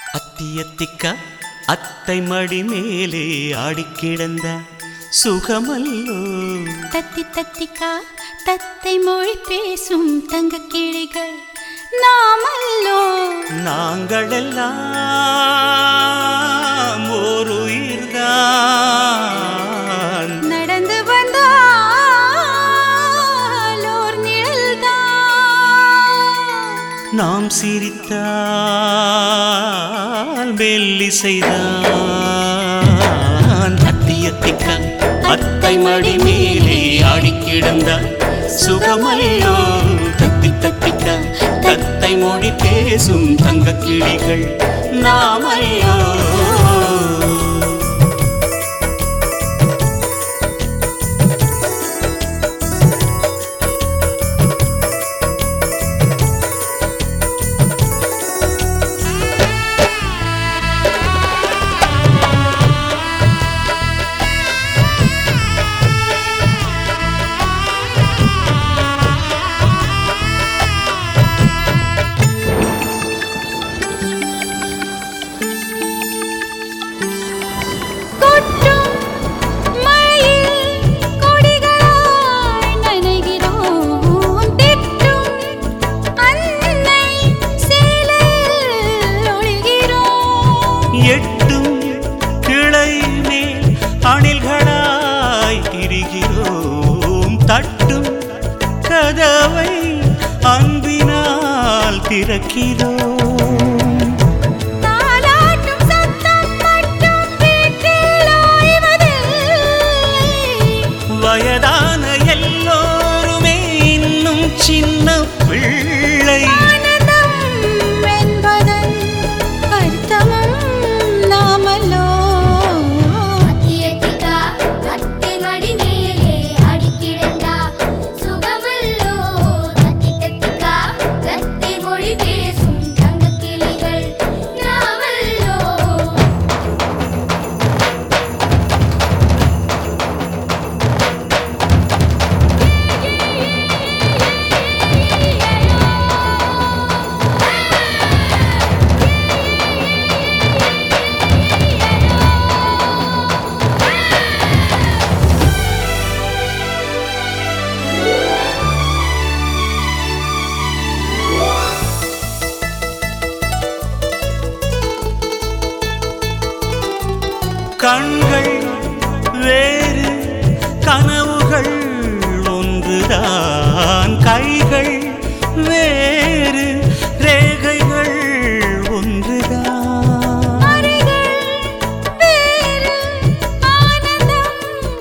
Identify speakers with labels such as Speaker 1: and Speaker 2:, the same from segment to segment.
Speaker 1: அத்தியத்திக்க அத்தை மடி மேலே ஆடிக்கிடந்த சுகமல்லோ
Speaker 2: தத்தி தத்திக்கா தத்தை மொழி பேசும் தங்க கிளிகள் நாமல்லோ
Speaker 1: நாங்களெல்லாம் ஓர் உயிர்தான்
Speaker 2: நடந்து வந்தால் ஓர் நிழல்தான்
Speaker 1: நாம் சிரித்தால் மெல்லிசைதான் அத்தியத்திக்க அத்தை மடி மேலே ஆடிக்கிடந்த சுகமல்லோ தத்தி தத்திக்க தத்தை மொழி பேசும் தங்க கிளிகள் நாமையோ
Speaker 2: கொட்டும் மழையில் கொடிகளாய் நனைகிறோம் திட்டும் அன்னை சேலையில் ஒளிகிறோம்
Speaker 1: எட்டும் கிளை மேல் அணில்களாய் திரிகிறோம் தட்டும் கதவை அன்பினால் திறக்கிறோம்
Speaker 2: தாலாட்டும் சத்தம் மட்டும் வீட்டில் ஓய்வதில்லை
Speaker 1: வயதான எல்லோருமே இன்னும் சின்ன பிள்ளை
Speaker 2: ஆனந்தம் என்பதன் அர்த்தமும் நாமல்லோ
Speaker 3: அத்தியத்திகா அத்தை மடி மேலே அடிக்கிடந்தா சுகமல்லோ தத்தி தத்திகா தத்தை மொழி பேசும் தங்கக் கிளிகள் நாமல்லோ
Speaker 1: கண்கள் வேறு கனவுகள் ஒன்றுதான் கைகள் வேறு ரேகைகள் ஒன்றுதான்
Speaker 2: அறைகள் வேறு ஆனந்தம்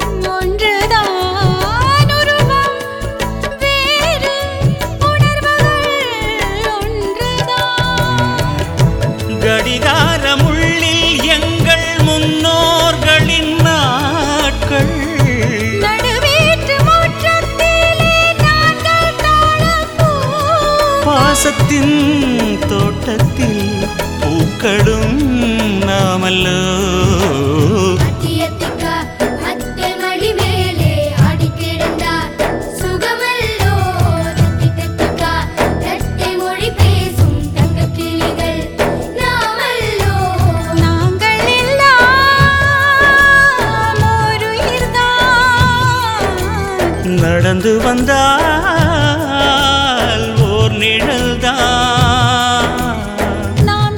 Speaker 2: ஒன்றுதான் உருவம் வேறு உணர்வுகள் ஒன்றுதான்
Speaker 1: கடிகாரமுள்ளில் எங்கள் முன்னோர்களின் நாட்கள்
Speaker 2: நடுவீட்டு முற்றத்திலே நாங்கள் தாழப்பூ
Speaker 1: பாசத்தின் தோட்டத்தில் பூக்களும் நாமல்லோ
Speaker 3: அத்தியத்திகா அத்தை மடி மேலே அடிக்கிடந்தா சுகமல்லோ தத்தி தத்திகா தத்தை மொழி பேசும் தங்கக் கிளிகள் நாமல்லோ
Speaker 2: நாங்கள் எல்லாம் ஓருயிர்தான்
Speaker 1: நடந்து வந்தால் ஓர் நிழல்தான்
Speaker 2: நாம்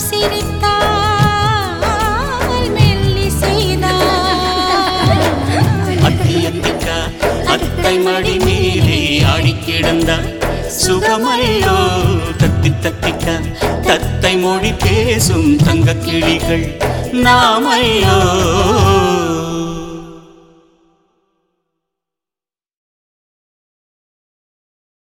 Speaker 2: சிரித்தால் மெல்லிசைதான்
Speaker 1: அத்தியத்திக்கா அத்தை மடி மேலே ஆடி கிடந்த சுகமல்லோ தத்தி தத்திக்க தத்தை மொழி பேசும் தங்க கிளிகள் நாமையோ